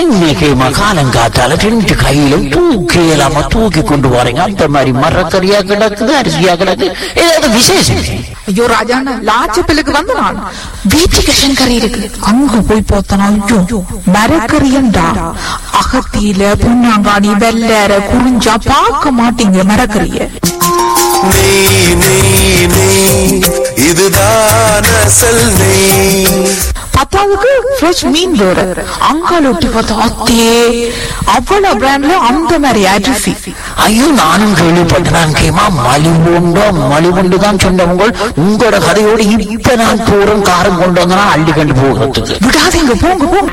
இன்னைக்கு மகாலங்காத்தால ரெண்டு கையிலும் தூக்கி இல்லாம தூக்கி கொண்டு போறீங்க அந்த மாதிரி மரக்கறியா கிடக்குது அரிசியா கிடக்கு ஏதாவது விசேஷம் ஐயோ ராஜாண்ணா லாச்சப்பிலுக்கு வந்து நான் வீட்டுக்கு கறி இருக்கு அங்க போய் பார்த்தனா ஐயோ மரக்கறியண்டா அகத்தியில புண்ணாங்காணி வெள்ளற குறிஞ்சா பார்க்க மாட்டீங்க மரக்கறிய நெய் நெய் நெய் இதுதான் அசல் நெய் பத்தாவதுக்கு ஃப்ரெஷ் மீன் வேற அங்கால ஒட்டி பார்த்தா அத்தே அவ்வளவு பிராண்ட்ல அந்த மாதிரி அரிசி ஐயோ நானும் கேள்விப்பட்டேன் கேமா மலிவுண்டோ மலிவுண்டு தான் சொன்னவங்க உங்களோட கதையோடு இப்ப நான் போறேன் காரம் கொண்டு வந்தனா அள்ளி கண்டு போகிறதுக்கு விடாதீங்க போங்க போங்க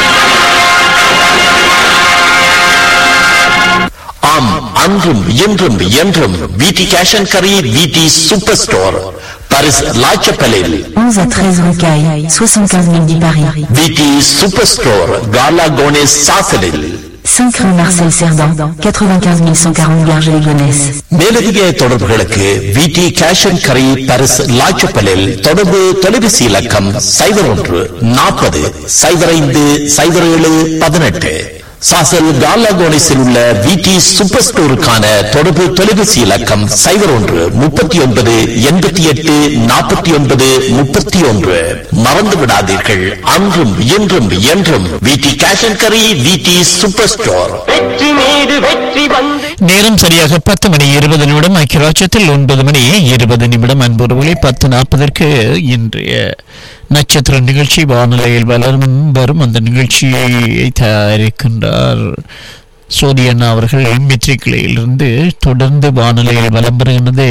ஆம் அன்றும் இன்றும் என்றும் விடி கேஷ் அண்ட் கரி விடி சூப்பர் ஸ்டோர் பாரிஸ் லாச்சப்பலில் 11 à 13 Rocaille, 75 000 10 Paris. விடி சூப்பர் ஸ்டோர் காலா கோனேஸ் சாசலில் 5 rue Marcel Cerdan, 95 140 Garges-les-Gonesse. மேலதிக தொடர்புகளுக்கு விடி கேஷ் அண்ட் கரி பாரிஸ் லாச்சப்பலில் தொடர்பு தொலைபேசி இலக்கம் சைபர் ஒன்று நாற்பது சைபர் ஐந்து சைபர் ஏழு பதினெட்டு சாசல் காலா கோனேஸில் உள்ள விடி சூப்பர் ஸ்டோருக்கான தொடர்பு தொலைபேசி இலக்கம் சைபர் ஒன்று முப்பத்தி ஒன்பது எண்பத்தி எட்டு நாற்பத்தி ஒன்பது முப்பத்தி ஒன்று மறந்து விடாதீர்கள் அன்றும் இன்றும் என்றும் விடி கேஷ் அண்ட் கரி விடி சூப்பர் ஸ்டோர் வெற்றி மீது வெற்றி வந்து நேரம் சரியாக பத்து மணி இருபது நிமிடம் ஐக்கியராட்சத்தில் ஒன்பது மணி இருபது நிமிடம் அன்புறவுகளை பத்து நாற்பதற்கு இன்றைய நட்சத்திர நிகழ்ச்சி வானிலையில் வளரும் வரும் அந்த நிகழ்ச்சியை தயாரிக்கின்றார் சோதியண்ணா அவர்கள் மெட்ரிகிளையிலிருந்து தொடர்ந்து வானிலையில் வலம் பெறுகின்றது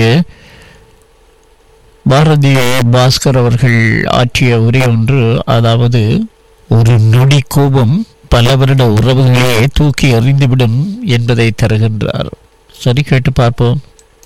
பாரதி பாஸ்கர் அவர்கள் ஆற்றிய உரை ஒன்று அதாவது ஒரு நொடி கோபம் பல வருட உறவுகளே தூக்கி எறிந்துவிடும் என்பதை தருகின்றார் சரி கேட்டு பார்ப்போம்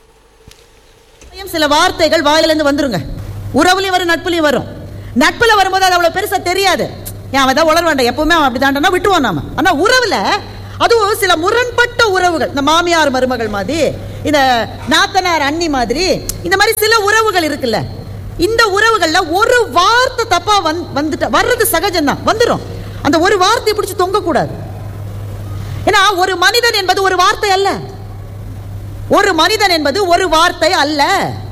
சமயம் சில வார்த்தைகள் வாயிலிருந்து வந்துருங்க உறவுலயும் வரும் நட்புலயும் வரும் நட்புல வரும்போது அது அவ்வளவு பெருசா தெரியாது ஏன் அவன் தான் உளர வேண்டாம் எப்பவுமே அவன் அப்படிதான்டா விட்டுருவான் நாம ஆனா உறவுல அதுவும் சில முரண்பட்ட உறவுகள் இந்த மாமியார் மருமகள் மாதிரி இந்த நாத்தனார் அண்ணி மாதிரி இந்த மாதிரி சில உறவுகள் இருக்குல்ல இந்த உறவுகள்ல ஒரு வார்த்தை தப்பா வந்து வந்துட்ட வர்றது சகஜம்தான் வந்துடும் அந்த ஒரு வார்த்தையை பிடிச்சு தொங்க கூடாது ஏன்னா ஒரு மனிதன் என்பது ஒரு வார்த்தை அல்ல ஒரு மனிதன் என்பது ஒரு வார்த்தை அல்ல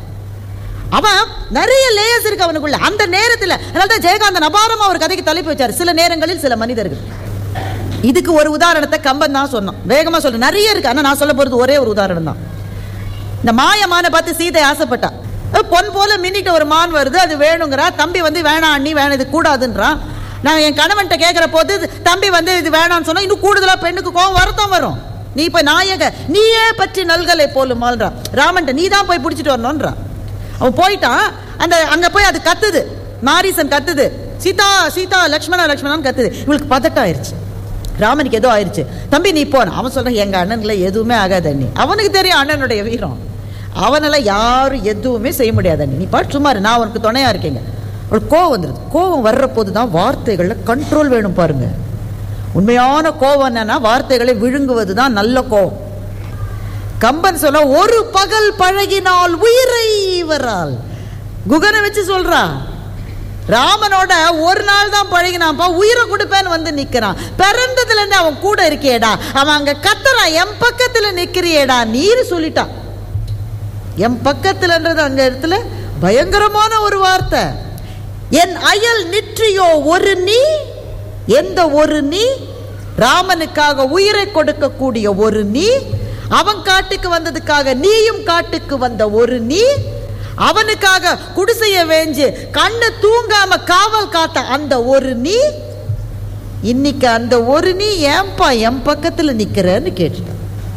அவன் நிறைய லேயர்ஸ் இருக்கு அவனுக்குள்ள அந்த நேரத்தில் அதனால தான் ஜெயகாந்தன் அபாரமா ஒரு கதைக்கு தலைப்பு வச்சார் சில நேரங்களில் சில மனிதர்கள் இதுக்கு ஒரு உதாரணத்தை கம்பன் தான் சொன்னான் வேகமா சொல்ல நிறைய இருக்கு ஆனா நான் சொல்ல போறது ஒரே ஒரு உதாரணம் தான் இந்த மாயமான பார்த்து சீதை ஆசைப்பட்டா அஹ் பொன் போல மின்னிட்ட ஒரு மான் வருது அது வேணுங்கிறா தம்பி வந்து வேணாம் அண்ணி வேணாம் இது கூடாதுன்றான் நான் என் கணவன்கிட்ட கேட்கிற போது தம்பி வந்து இது வேணாம்னு சொன்னா இன்னும் கூடுதலா பெண்ணுக்கு கோவம் வரத்தான் வரும் நீ இப்ப நாயக நீயே பற்றி நல்கலை போலுமால்றான் ராமன்ட்ட நீ தான் போய் பிடிச்சிட்டு வரணும்ன்றான் அவன் போயிட்டான் அந்த அங்க போய் அது கத்துது மாரீசன் கத்துது சீதா சீதா லக்ஷ்மணா லக்ஷ்மணான்னு கத்துது இவளுக்கு பதட்டம் ஆயிருச்சு ராமனுக்கு ஏதோ ஆயிருச்சு தம்பி நீ போன அவன் சொல்றான் எங்க அண்ணன்ல எதுவுமே ஆகாது அண்ணி அவனுக்கு தெரியும் அண்ணனுடைய வீரம் அவனால யாரும் எதுவுமே செய்ய முடியாது அண்ணி நீ பாட்டு சும்மா இரு, நான் உனக்கு துணையா இருக்கேங்க அவளுக்கு கோவம் வந்துருது கோவம் வர்ற போது தான் வார்த்தைகள்ல கண்ட்ரோல் வேணும் பாருங்க உண்மையான கோவம் என்னன்னா வார்த்தைகளை விழுங்குவது தான் நல்ல கோவம் கம்பன் சொல்ல ஒரு பகல் பழகினால் உயிரை வரால் குகனை வச்சு சொல்றா ராமனோட ஒரு நாள் தான் பழகினான்ப்பா உயிரை கொடுப்பேன்னு வந்து நிக்கிறான் பிறந்ததுல இருந்து அவன் கூட இருக்கேடா அவன் அங்க கத்துறான் என் பக்கத்துல நிக்கிறியேடா நீர் சொல்லிட்டான் என் பக்கத்துலன்றது அங்க இடத்துல பயங்கரமான ஒரு வார்த்தை என் அயல் நிற்றியோ ஒரு நீ எந்த ஒரு நீ ராமனுக்காக உயிரை கொடுக்கக்கூடிய ஒரு நீ அவன் காட்டுக்கு வந்ததுக்காக நீயும் காட்டுக்கு வந்த ஒரு நீ அவனுக்காக குடிசைய வேஞ்சு கண்ணு தூங்காம காவல் காத்த அந்த ஒரு நீ இன்னைக்கு அந்த ஒரு நீ ஏன்பா என் பக்கத்துல நிக்கிறன்னு கேட்டுட்டான்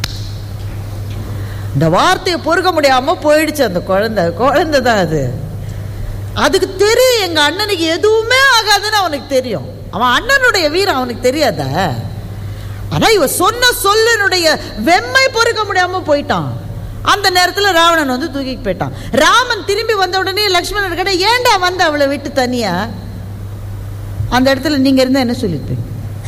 இந்த வார்த்தையை பொறுக்க முடியாம போயிடுச்சு அந்த குழந்தை குழந்தை தான் அது அதுக்கு தெரியும் எங்க அண்ணனுக்கு எதுவுமே ஆகாதுன்னு அவனுக்கு தெரியும் அவன் அண்ணனுடைய வீரம் அவனுக்கு தெரியாதா ஆனா இவ சொன்ன சொல்லினுடைய வெம்மை பொறுக்க முடியாம போயிட்டான் அந்த நேரத்துல ராவணன் வந்து தூக்கிட்டு போயிட்டான் ராமன் திரும்பி வந்த உடனே லக்ஷ்மணன் கிட்ட ஏன்டா வந்த அவளை விட்டு தனியா அந்த இடத்துல நீங்க இருந்தா என்ன சொல்லிருப்பீங்க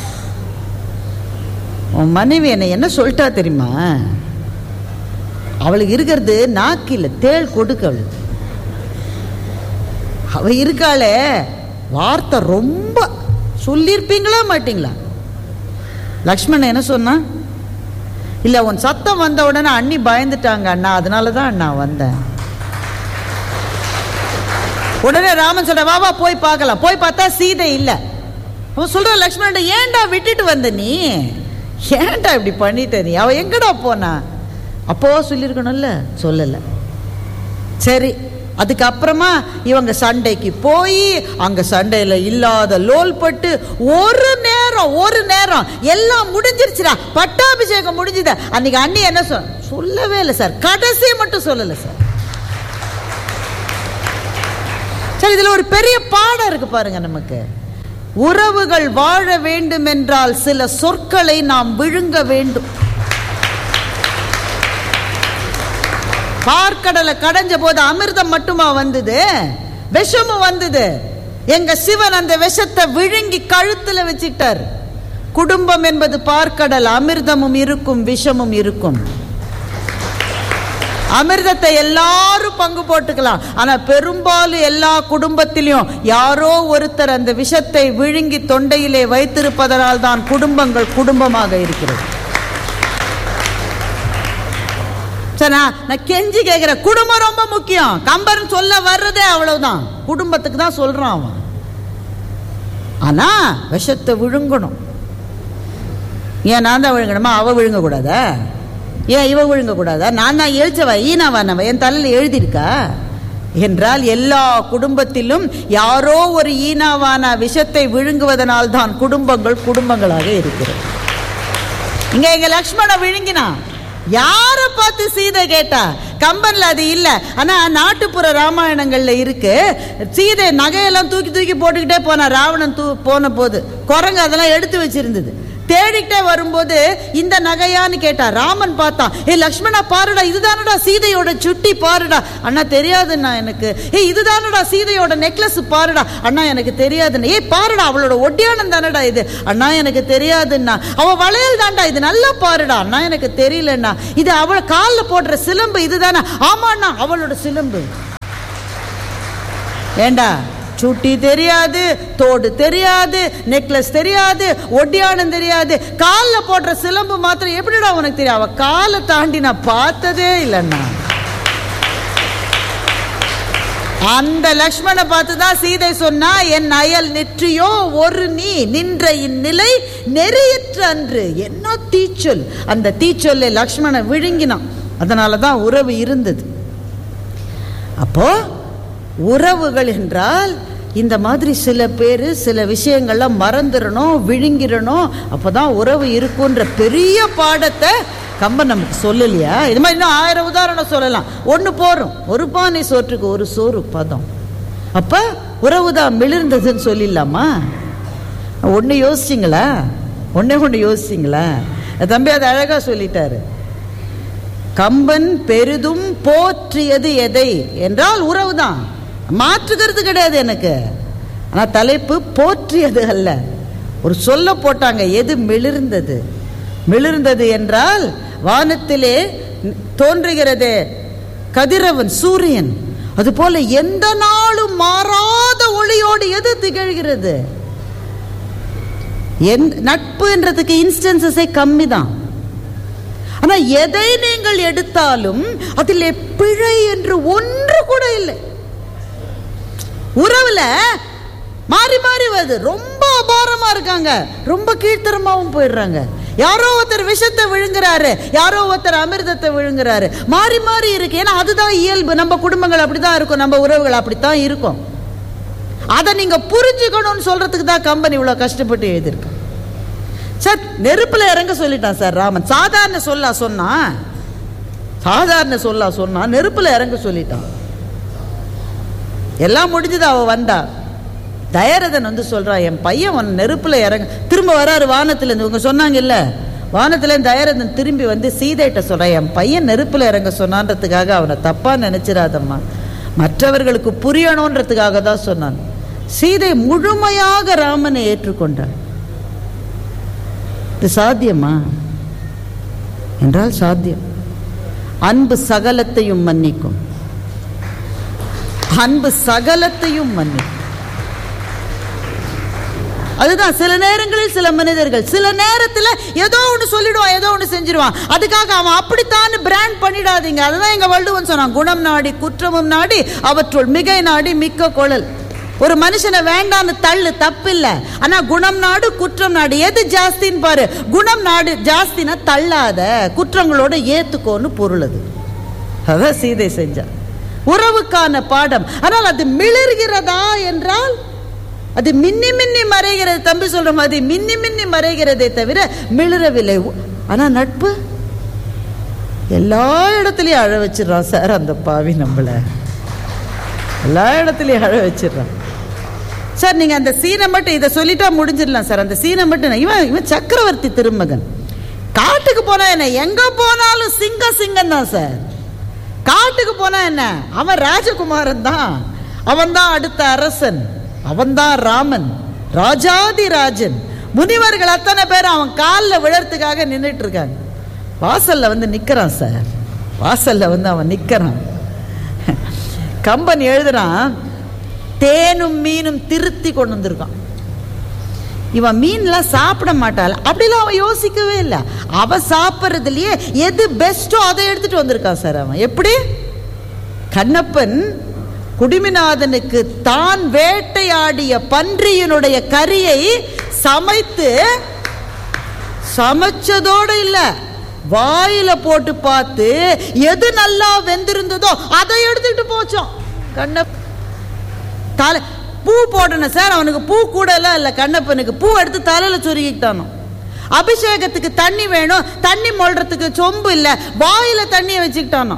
உன் மனைவி என்னை என்ன சொல்லிட்டா தெரியுமா அவளுக்கு இருக்கிறது நாக்கு இல்ல தேள் கொடுக்கு அவளுக்கு அவ இருக்காளே வார்த்தை ரொம்ப சொல்லியிருப்பீங்களா மாட்டீங்களா லக்ஷ்மணன் என்ன சொன்னான் இல்ல உன் சத்தம் வந்த உடனே அண்ணி பயந்துட்டாங்க அண்ணா அதனால தான் அண்ணா வந்தேன் உடனே ராமன் சொல்ற வா வா போய் பார்க்கலாம் போய் பார்த்தா சீதை இல்ல அவன் சொல்ற லக்ஷ்மணன் ஏன்டா விட்டுட்டு வந்த நீ ஏன்டா இப்படி பண்ணிட்ட நீ அவ எங்கடா போனா அப்போ சொல்லியிருக்கணும்ல சொல்லல சரி அதுக்கப்புறமா இவங்க சண்டைக்கு போய் அங்க சண்டையில இல்லாத லோல் பட்டு ஒரு நேரம் ஒரு நேரம் எல்லாம் முடிஞ்சிருச்சுடா பட்டாபிஷேகம் முடிஞ்சுது அன்னைக்கு அண்ணி என்ன சொல் சொல்லவே இல்லை சார் கடைசி மட்டும் சொல்லலை சார் சரி இதுல ஒரு பெரிய பாடம் இருக்கு பாருங்க நமக்கு உறவுகள் வாழ வேண்டும் என்றால் சில சொற்களை நாம் விழுங்க வேண்டும் பார்க்கடலை கடைஞ்ச போது அமிர்தம் மட்டுமா வந்தது விஷமும் வந்தது எங்க சிவன் அந்த விஷத்தை விழுங்கி கழுத்துல வச்சிட்டார் குடும்பம் என்பது பார்க்கடல் அமிர்தமும் இருக்கும் விஷமும் இருக்கும் அமிர்தத்தை எல்லாரும் பங்கு போட்டுக்கலாம் ஆனா பெரும்பாலும் எல்லா குடும்பத்திலையும் யாரோ ஒருத்தர் அந்த விஷத்தை விழுங்கி தொண்டையிலே வைத்திருப்பதனால் தான் குடும்பங்கள் குடும்பமாக இருக்கிறது சரி நான் நான் கெஞ்சி கேட்கிறேன் குடும்பம் ரொம்ப முக்கியம் கம்பன் சொல்ல வர்றதே அவ்வளவுதான் குடும்பத்துக்கு தான் சொல்றான் அவன் ஆனா விஷத்தை விழுங்கணும் ஏன் நான் தான் விழுங்கணுமா அவ விழுங்க கூடாதா ஏன் இவ விழுங்க கூடாதா நான் தான் எழுச்சவ ஈனாவா நம்ம என் தலையில் எழுதியிருக்கா என்றால் எல்லா குடும்பத்திலும் யாரோ ஒரு ஈனாவான விஷத்தை விழுங்குவதனால் தான் குடும்பங்கள் குடும்பங்களாக இருக்கிறது இங்க எங்க லக்ஷ்மண விழுங்கினா யார பார்த்து சீதை கேட்டா கம்பன்ல அது இல்ல ஆனா நாட்டுப்புற ராமாயணங்கள்ல இருக்கு சீதை நகையெல்லாம் தூக்கி தூக்கி போட்டுக்கிட்டே போனா ராவணன் தூ போன போது குரங்கு அதெல்லாம் எடுத்து வச்சிருந்தது தேடிக்கிட்டே வரும்போது இந்த நகையான்னு கேட்டா ராமன் பார்த்தான் ஏ லக்ஷ்மணா பாருடா இதுதானடா சீதையோட சுட்டி பாருடா அண்ணா தெரியாதுண்ணா எனக்கு ஏ இதுதானடா சீதையோட நெக்லஸ் பாருடா அண்ணா எனக்கு தெரியாதுண்ணா ஏய் பாருடா அவளோட ஒட்டியானம் தானடா இது அண்ணா எனக்கு தெரியாதுண்ணா அவ வளையல் தான்டா இது நல்லா பாருடா அண்ணா எனக்கு தெரியலண்ணா இது அவள் காலில் போடுற சிலம்பு இதுதானே ஆமாண்ணா அவளோட சிலம்பு ஏண்டா சுட்டி தெரியாது தோடு தெரியாது நெக்லஸ் தெரியாது ஒட்டியானம் தெரியாது காலில் போடுற சிலம்பு மாத்திரம் எப்படிடா உனக்கு தெரியும் அவ காலை தாண்டி நான் பார்த்ததே இல்லைண்ணா அந்த லக்ஷ்மணை பார்த்து தான் சீதை சொன்னா என் அயல் நெற்றியோ ஒரு நீ நின்ற இந்நிலை நெறியற்ற அன்று என்ன தீச்சொல் அந்த தீச்சொல்லை லக்ஷ்மண விழுங்கினான் அதனால தான் உறவு இருந்தது அப்போ உறவுகள் என்றால் இந்த மாதிரி சில பேர் சில விஷயங்கள்லாம் மறந்துடணும் விழுங்கிடணும் அப்பதான் உறவு இருக்குன்ற பெரிய பாடத்தை கம்பன் நமக்கு சொல்லலையா இது மாதிரி இன்னும் ஆயிரம் உதாரணம் சொல்லலாம் ஒன்று போறோம் ஒரு பானை சோற்றுக்கு ஒரு சோறு பதம் அப்ப உறவு தான் மிளிர்ந்ததுன்னு சொல்லிடலாமா ஒன்று யோசிச்சிங்களா ஒன்னே ஒன்று யோசிச்சிங்களா தம்பி அதை அழகா சொல்லிட்டாரு கம்பன் பெரிதும் போற்றியது எதை என்றால் உறவுதான் மாற்றுக்கிறது கிடையாது எனக்கு ஆனா தலைப்பு போற்றியது அல்ல ஒரு சொல்ல போட்டாங்க எது மிளிர்ந்தது மிளிர்ந்தது என்றால் வானத்திலே தோன்றுகிறது கதிரவன் சூரியன் அதுபோல எந்த நாளும் மாறாத ஒளியோடு எது திகழ்கிறது எந்த- நட்புன்றதுக்கு இன்ஸ்டன்சஸே கம்மி தான் ஆனா எதை நீங்கள் எடுத்தாலும் அதில் பிழை என்று ஒன்று கூட இல்லை உறவுல மாறி மாறி வருது ரொம்ப அபாரமா இருக்காங்க ரொம்ப கீழ்த்தரமாவும் போயிடுறாங்க யாரோ ஒருத்தர் விஷத்தை விழுங்குறாரு யாரோ ஒருத்தர் அமிர்தத்தை விழுங்குறாரு மாறி மாறி இருக்கு ஏன்னா அதுதான் இயல்பு நம்ம குடும்பங்கள் அப்படிதான் இருக்கும் நம்ம உறவுகள் அப்படித்தான் இருக்கும் அதை நீங்க புரிஞ்சுக்கணும்னு சொல்றதுக்கு தான் கம்பெனி இவ்வளவு கஷ்டப்பட்டு எழுதியிருக்கு சார் நெருப்புல இறங்க சொல்லிட்டான் சார் ராமன் சாதாரண சொல்லா சொன்னா சாதாரண சொல்லா சொன்னா நெருப்புல இறங்க சொல்லிட்டான் எல்லாம் முடிஞ்சது அவ வந்தா தயரதன் வந்து சொல்றான் என் பையன் உன் நெருப்புல இறங்க திரும்ப வராரு வானத்துல இருந்து இவங்க சொன்னாங்க இல்ல வானத்துல இருந்து தயரதன் திரும்பி வந்து சீதைட்ட சொல்றான் என் பையன் நெருப்புல இறங்க சொன்னான்றதுக்காக அவனை தப்பா நினைச்சிடாதம்மா மற்றவர்களுக்கு புரியணுன்றதுக்காக தான் சொன்னான் சீதை முழுமையாக ராமனை ஏற்றுக்கொண்டாள் இது சாத்தியமா என்றால் சாத்தியம் அன்பு சகலத்தையும் மன்னிக்கும் அன்பு சகலத்தையும் மன்னிக்கும் அதுதான் சில நேரங்களில் சில மனிதர்கள் சில நேரத்தில் ஏதோ ஒன்று சொல்லிடுவான் ஏதோ ஒன்று செஞ்சிருவான் அதுக்காக அவன் அப்படித்தான் பிராண்ட் பண்ணிடாதீங்க அதுதான் எங்க வள்ளுவன் சொன்னான் குணம் நாடி குற்றமும் நாடி அவற்றுள் மிகை நாடி மிக்க கொழல் ஒரு மனுஷனை வேண்டான்னு தள்ளு தப்பில்ல ஆனா குணம் நாடு குற்றம் நாடு எது ஜாஸ்தின்னு பாரு குணம் நாடு ஜாஸ்தினா தள்ளாத குற்றங்களோட ஏத்துக்கோன்னு பொருள் அது அதான் சீதை செஞ்சா உறவுக்கான பாடம் ஆனால் அது மிளர்கிறதா என்றால் அது மின்னி மின்னி மறைகிறது தம்பி சொல்ற மாதிரி மின்னி மின்னி மறைகிறதே தவிர மிளறவில்லை ஆனா நட்பு எல்லா இடத்துலயும் அழ வச்சிடறான் சார் அந்த பாவி நம்மள எல்லா இடத்துலயும் அழ வச்சிடறான் சார் நீங்க அந்த சீனை மட்டும் இதை சொல்லிட்டா முடிஞ்சிடலாம் சார் அந்த சீனை மட்டும் நான் இவன் இவன் சக்கரவர்த்தி திருமகன் காட்டுக்கு போனா என்ன எங்க போனாலும் சிங்க சிங்கம் தான் சார் காட்டுக்கு போனா என்ன அவன் ராஜகுமாரன் தான் அவன் தான் அடுத்த அரசன் அவன் தான் ராமன் ராஜாதி ராஜன் முனிவர்கள் அத்தனை பேர் அவன் காலில் விழறதுக்காக நின்றுட்டு இருக்காங்க வாசல்ல வந்து நிக்கிறான் சார் வாசல்ல வந்து அவன் நிக்கிறான் கம்பன் எழுதுறான் தேனும் மீனும் திருத்தி கொண்டு வந்திருக்கான் இவன் மீன்லாம் சாப்பிட மாட்டாள் அப்படிலாம் அவன் யோசிக்கவே இல்லை அவ சாப்பிட்றதுலயே எது பெஸ்ட்டோ அதை எடுத்துட்டு வந்திருக்கான் சார் அவன் எப்படி கண்ணப்பன் குடிமிநாதனுக்கு தான் வேட்டையாடிய பன்றியினுடைய கரியை சமைத்து சமைச்சதோடு இல்ல வாயில போட்டு பார்த்து எது நல்லா வெந்திருந்ததோ அதை எடுத்துட்டு போச்சோம் கண்ணப்ப தலை பூ போடணும் சார் அவனுக்கு பூ கூட எல்லாம் இல்லை கண்ணப்பனுக்கு பூ எடுத்து தலையில சொருகிக்கிட்டானோ அபிஷேகத்துக்கு தண்ணி வேணும் தண்ணி மொழ்றதுக்கு சொம்பு இல்லை வாயில தண்ணியை வச்சுக்கிட்டானோ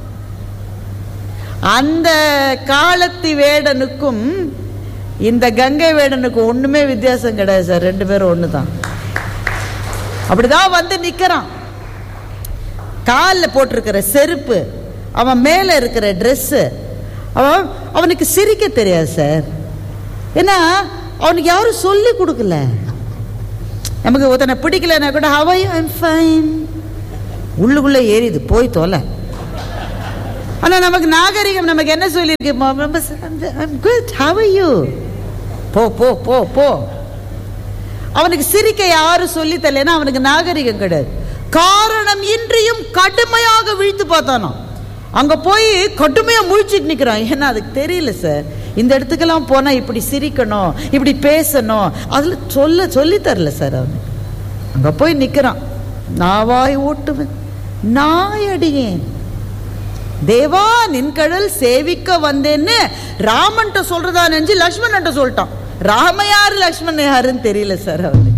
அந்த காலத்து வேடனுக்கும் இந்த கங்கை வேடனுக்கும் ஒண்ணுமே வித்தியாசம் கிடையாது சார் ரெண்டு பேரும் ஒன்று தான் அப்படிதான் வந்து நிக்கிறான் காலில் போட்டிருக்கிற செருப்பு அவன் மேலே இருக்கிற ட்ரெஸ்ஸு அவன் அவனுக்கு சிரிக்க தெரியாது சார் ஏன்னா அவனுக்கு யாரும் சொல்லி கொடுக்கல நமக்கு ஒருத்தனை பிடிக்கலன்னா கூட ஹவை ஐம் ஃபைன் உள்ளுக்குள்ளே ஏறிது போய் தொலை ஆனால் நமக்கு நாகரிகம் நமக்கு என்ன சொல்லியிருக்கு குட் ஹவ் யூ போ போ போ போ அவனுக்கு சிரிக்க யாரும் சொல்லி தரலன்னா அவனுக்கு நாகரிகம் கிடையாது காரணம் இன்றியும் கடுமையாக விழித்து பார்த்தானோ அங்க போய் கடுமையா முழிச்சிட்டு நிக்கிறான் ஏன்னா அதுக்கு தெரியல சார் இந்த இடத்துக்கெல்லாம் போனா இப்படி சிரிக்கணும் இப்படி பேசணும் அதுல சொல்ல சொல்லி தரல சார் அவனுக்கு அங்க போய் நிக்கிறான் நாவாய் ஓட்டுவன் நாய் அடியேன் தேவா நின்கடல் சேவிக்க வந்தேன்னு ராமன்ட்ட சொல்றதா நினைச்சு லக்ஷ்மணன்ட்ட சொல்லிட்டான் ராம யாரு லக்ஷ்மணன் யாருன்னு தெரியல சார் அவனுக்கு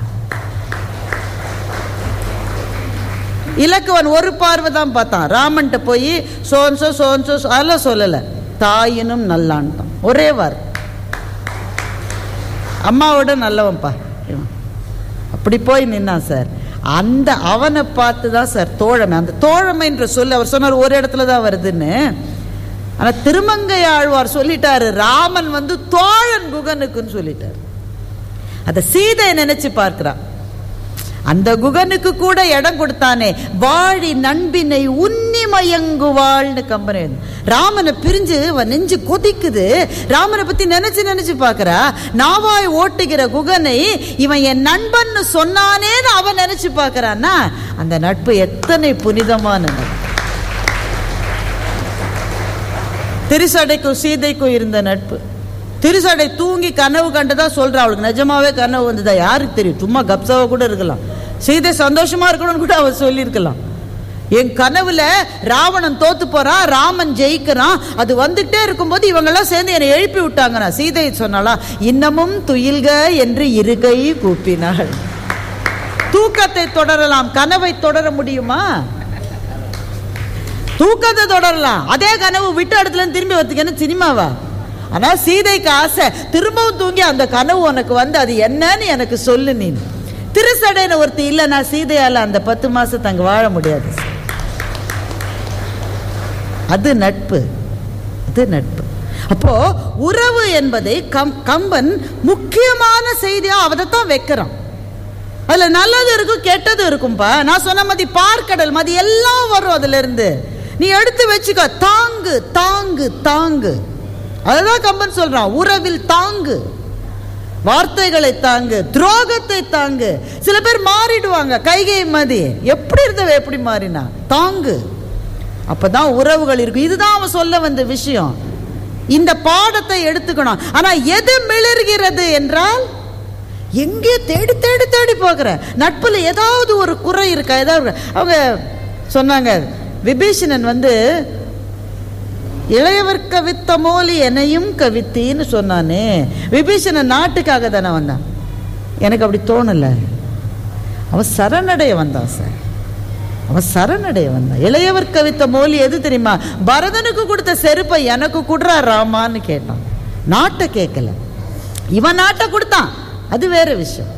இலக்குவன் ஒரு பார்வை தான் பார்த்தான் ராமன்ட்ட போய் சோன்சோ சோன்சோ அதெல்லாம் சொல்லலை தாயினும் நல்லான்ட்டான் ஒரே வார் அம்மாவோட நல்லவன்ப்பா இவன் அப்படி போய் நின்னான் சார் அந்த அவனை பார்த்து தான் சார் தோழமை அந்த தோழமைன்ற சொல்லு அவர் சொன்னார் ஒரு இடத்துல தான் வருதுன்னு ஆனா திருமங்கை ஆழ்வார் சொல்லிட்டாரு ராமன் வந்து தோழன் குகனுக்குன்னு சொல்லிட்டாரு அத சீதை நினைச்சு பார்க்கிறான் அந்த குகனுக்கு கூட இடம் கொடுத்தானே வாழி நண்பினை உன்னி மயங்குவாள்னு கம்பெனி ராமனை பிரிஞ்சு அவன் நெஞ்சு கொதிக்குது ராமனை பத்தி நினைச்சு நினைச்சு பார்க்கறா நாவாய் ஓட்டுகிற குகனை இவன் என் நண்பன்னு சொன்னானேன்னு அவன் நினைச்சு பார்க்கறான்னா அந்த நட்பு எத்தனை புனிதமான நட்பு திருசடைக்கும் சீதைக்கும் இருந்த நட்பு திருசடை தூங்கி கனவு கண்டதா சொல்றா அவளுக்கு நிஜமாவே கனவு வந்ததா யாருக்கு தெரியும் சும்மா கப்சாவா கூட இருக்கலாம் சீதை சந்தோஷமா இருக்கணும்னு கூட அவ சொல்லியிருக்கலாம் என் கனவுல ராவணன் தோத்து போறான் ராமன் ஜெயிக்கிறான் அது வந்துட்டே இருக்கும்போது இவங்கெல்லாம் சேர்ந்து என்னை எழுப்பி விட்டாங்கண்ணா சீதை சொன்னாலா இன்னமும் துயில்க என்று இருகை கூப்பினாள் தூக்கத்தை தொடரலாம் கனவை தொடர முடியுமா தூக்கத்தை தொடரலாம் அதே கனவு விட்ட இடத்துல இருந்து திரும்பி வரதுக்கு சினிமாவா ஆனா சீதைக்கு ஆசை திரும்பவும் தூங்கி அந்த கனவு உனக்கு வந்து அது என்னன்னு எனக்கு சொல்லு நீ திருசடைன்னு ஒருத்தி இல்லை நான் சீதையால அந்த பத்து மாசத்தை அங்க வாழ முடியாது அது நட்பு அது நட்பு அப்போ உறவு என்பதை கம் கம்பன் முக்கியமான செய்தியா அதைத்தான் வைக்கிறான் அதுல நல்லது இருக்கும் கெட்டது இருக்கும்பா நான் சொன்ன மாதிரி பார்க்கடல் மதி எல்லாம் வரும் அதுல இருந்து நீ எடுத்து வச்சுக்க தாங்கு தாங்கு தாங்கு அதுதான் கம்பன் சொல்றான் உறவில் தாங்கு வார்த்தைகளை தாங்கு துரோகத்தை தாங்கு சில பேர் மாறிடுவாங்க கைகை மதி எப்படி இருந்தவ எப்படி மாறினா தாங்கு அப்பதான் உறவுகள் இருக்கும் இதுதான் அவன் சொல்ல வந்த விஷயம் இந்த பாடத்தை எடுத்துக்கணும் ஆனா எது மிளர்கிறது என்றால் எங்கே தேடி தேடி தேடி போகிற நட்புல ஏதாவது ஒரு குறை இருக்கா ஏதாவது ஒரு- அவங்க சொன்னாங்க விபீஷணன் வந்து இளையவர் கவித்த மோலி என்னையும் கவித்தின்னு சொன்னானே விபீஷணன் நாட்டுக்காக தானே வந்தான் எனக்கு அப்படி தோணல அவன் சரணடைய வந்தான் சார் அவன் சரணடைய வந்தான் இளையவர் கவித்த மோலி எது தெரியுமா பரதனுக்கு கொடுத்த செருப்பை எனக்கு குடுறா ராமான்னு கேட்டான் நாட்டை கேட்கல இவன் நாட்டை கொடுத்தான் அது வேற விஷயம்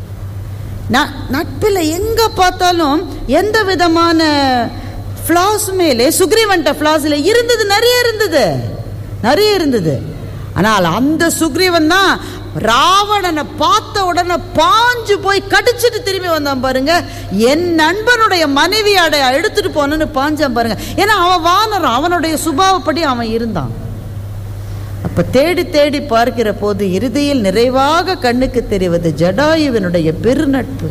ந- நட்பில் எங்க பார்த்தாலும் எந்த விதமான ஃப்ளாஸுமே இல்லை சுக்ரீவன்ட்ட ஃப்ளாஸ் இல்லை இருந்தது நிறைய இருந்தது நிறைய இருந்தது ஆனால் அந்த சுக்ரீவன் தான் ராவணனை பார்த்த உடனே பாஞ்சு போய் கடிச்சிட்டு திரும்பி வந்தான் பாருங்க என் நண்பனுடைய மனைவி அடை எடுத்துட்டு போனேன்னு பாஞ்சான் பாருங்க ஏன்னா அவன் வானரம் அவனுடைய சுபாவப்படி அவன் இருந்தான் அப்ப தேடி தேடி பார்க்கிற போது இறுதியில் நிறைவாக கண்ணுக்கு தெரிவது ஜடாயுவினுடைய பெருநட்பு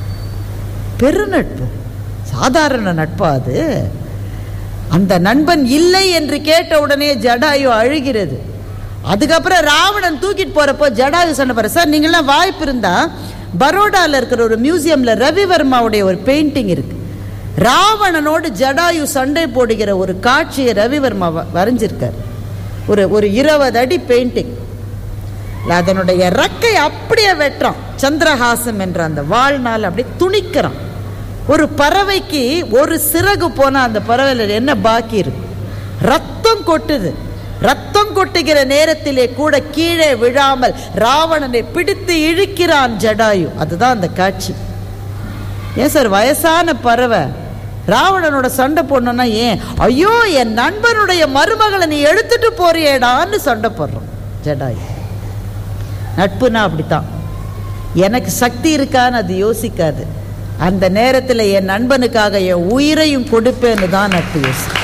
பெருநட்பு சாதாரண நட்பா அது அந்த நண்பன் இல்லை என்று கேட்ட உடனே ஜடாயு அழுகிறது அதுக்கப்புறம் ராவணன் தூக்கிட்டு போறப்போ ஜடாயு சொன்ன பாரு சார் நீங்களாம் வாய்ப்பு இருந்தா பரோடால இருக்கிற ஒரு மியூசியம்ல ரவிவர்மாவுடைய ஒரு பெயிண்டிங் இருக்கு ராவணனோடு ஜடாயு சண்டை போடுகிற ஒரு காட்சியை ரவிவர்மா வ- வரைஞ்சிருக்கார் ஒரு ஒரு இருபது அடி பெயிண்டிங் அதனுடைய ரெக்கை அப்படியே வெட்டுறான் சந்திரஹாசம் என்ற அந்த வாழ்நாள் அப்படியே துணிக்கிறான் ஒரு பறவைக்கு ஒரு சிறகு போனா அந்த பறவையில் என்ன பாக்கி இருக்கு ரத்தம் கொட்டுது ரத்தம் கொட்டுகிற நேரத்திலே கூட கீழே விழாமல் ராவணனை பிடித்து இழுக்கிறான் ஜடாயு அதுதான் அந்த காட்சி ஏன் சார் வயசான பறவை ராவணனோட சண்டை போடணும்னா ஏன் ஐயோ என் நண்பனுடைய மருமகளை நீ எடுத்துட்டு போறியேடான்னு சண்டை போடுறோம் ஜடாயு நட்புனா அப்படித்தான் எனக்கு சக்தி இருக்கான்னு அது யோசிக்காது அந்த நேரத்தில் என் நண்பனுக்காக என் உயிரையும் கொடுப்பேன்னு தான் நட்பு யோசி